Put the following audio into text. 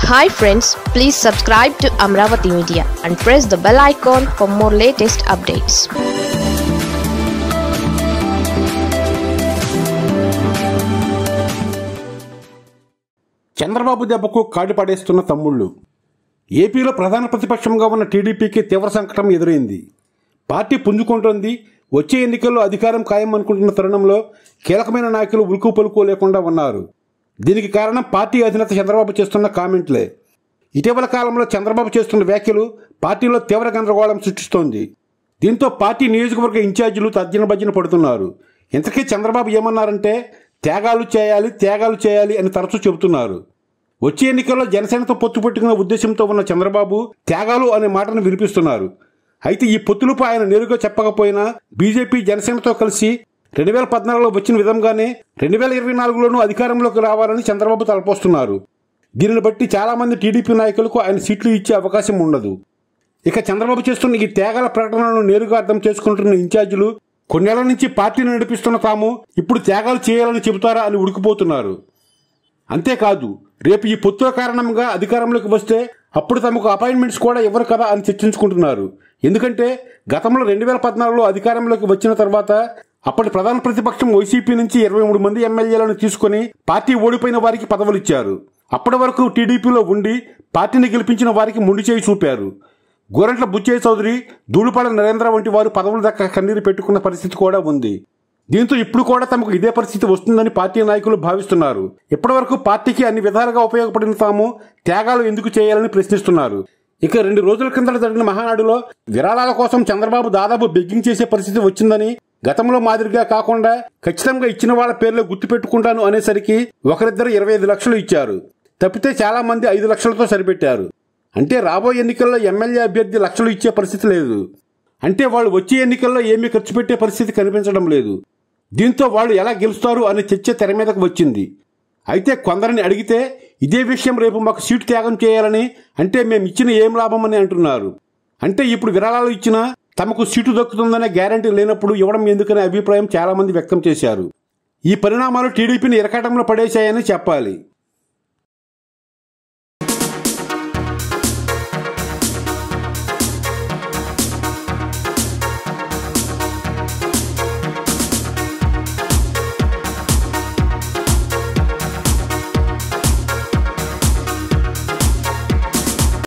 hi friends please subscribe to Amaravati media and press the bell icon for more latest updates Chandrababu దెబ్బకు కాడి పడేస్తున్న తమ్ముళ్ళు ఏపీలో ప్రధాన ప్రతిపక్షంగా ఉన్న టీడీపీకి తీవ్ర సంకటం ఎదురైంది పార్టీ పుంజుకుంటోంది వచ్చే ఎన్నికల్లో అధికారం ఖాయం అనుకుంటున్న తరుణంలో కీలకమైన నాయకులు ఉలుకు పలుకు లేకుండా ఉన్నారు దీనికి కారణం పార్టీ అధినేత చంద్రబాబు చేస్తున్న కామెంట్లే ఇటీవల కాలంలో చంద్రబాబు చేస్తున్న వ్యాఖ్యలు పార్టీలో తీవ్ర గందరగోళం సృష్టిస్తోంది దీంతో పార్టీ నియోజకవర్గ ఇన్ఛార్జీలు తర్జన భర్జన పడుతున్నారు ఇంతకీ చంద్రబాబు ఏమన్నారంటే త్యాగాలు చేయాలి త్యాగాలు చేయాలి అని తరచూ చెబుతున్నారు వచ్చే ఎన్నికల్లో జనసేనతో పొత్తు పెట్టుకునే ఉద్దేశంతో ఉన్న చంద్రబాబు త్యాగాలు అనే మాటను వినిపిస్తున్నారు అయితే ఈ పొత్తులపై ఆయన నేరుగా చెప్పకపోయినా బీజేపీ జనసేనతో కలిసి రెండు వేల పద్నాలుగులో వచ్చిన విధంగానే రెండు వేల ఇరవై నాలుగులోనూ అధికారంలోకి రావాలని చంద్రబాబు తలపోస్తున్నారు దీనిని బట్టి చాలా మంది టీడీపీ నాయకులకు ఆయన సీట్లు ఇచ్చే అవకాశం ఉండదు ఇక చంద్రబాబు చేస్తున్న ఈ త్యాగాల ప్రకటనను నేరుగా అర్థం చేసుకుంటున్న ఇన్ఛార్జీలు కొన్నేళ్ల నుంచి పార్టీని నడిపిస్తున్న తాము ఇప్పుడు త్యాగాలు చేయాలని చెబుతారా అని ఉడికిపోతున్నారు అంతేకాదు రేపు ఈ పొత్తుల కారణంగా అధికారంలోకి వస్తే అప్పుడు తమకు అపాయింట్మెంట్స్ కూడా ఇవ్వరు కదా అని చర్చించుకుంటున్నారు ఎందుకంటే గతంలో రెండు వేల పద్నాలుగులో అధికారంలోకి వచ్చిన తర్వాత అప్పటి ప్రధాన ప్రతిపక్షం వైసీపీ నుంచి ఇరవై మూడు మంది ఎమ్మెల్యేలను తీసుకుని పార్టీ ఓడిపోయిన వారికి పదవులు ఇచ్చారు అప్పటి వరకు టీడీపీలో ఉండి పార్టీని గెలిపించిన వారికి ముండి చేయి చూపారు గోరంట్ల బుచ్చయ్య చౌదరి దూడుపాల నరేంద్ర వంటి వారు పదవులు దక్క కన్నీరు పెట్టుకున్న పరిస్థితి కూడా ఉంది దీంతో ఇప్పుడు కూడా తమకు ఇదే పరిస్థితి వస్తుందని పార్టీ నాయకులు భావిస్తున్నారు ఇప్పటివరకు పార్టీకి అన్ని విధాలుగా ఉపయోగపడిన తాము త్యాగాలు ఎందుకు చేయాలని ప్రశ్నిస్తున్నారు ఇక రెండు రోజుల కిందట జరిగిన మహానాడులో విరాళాల కోసం చంద్రబాబు దాదాపు బెగ్గింగ్ చేసే పరిస్థితి వచ్చిందని గతంలో మాదిరిగా కాకుండా ఖచ్చితంగా ఇచ్చిన వాళ్ళ పేర్లు గుర్తుపెట్టుకుంటాను అనేసరికి ఒకరిద్దరు ఇరవై ఐదు లక్షలు ఇచ్చారు తప్పితే చాలా మంది ఐదు లక్షలతో సరిపెట్టారు అంటే రాబోయే ఎన్నికల్లో ఎమ్మెల్యే అభ్యర్థి లక్షలు ఇచ్చే పరిస్థితి లేదు అంటే వాళ్ళు వచ్చే ఎన్నికల్లో ఏమీ ఖర్చు పెట్టే పరిస్థితి కనిపించడం లేదు దీంతో వాళ్ళు ఎలా గెలుస్తారు అనే చర్చ తెర మీదకు వచ్చింది అయితే కొందరిని అడిగితే ఇదే విషయం రేపు మాకు సీటు త్యాగం చేయాలని అంటే మేము ఇచ్చిన ఏం లాభం అని అంటున్నారు అంటే ఇప్పుడు విరాళాలు ఇచ్చినా తమకు సీటు దక్కుతుందనే గ్యారంటీ లేనప్పుడు ఇవ్వడం ఎందుకనే అభిప్రాయం చాలా మంది వ్యక్తం చేశారు ఈ పరిణామాలు టీడీపీని ఇరకాటంలో పడేశాయని చెప్పాలి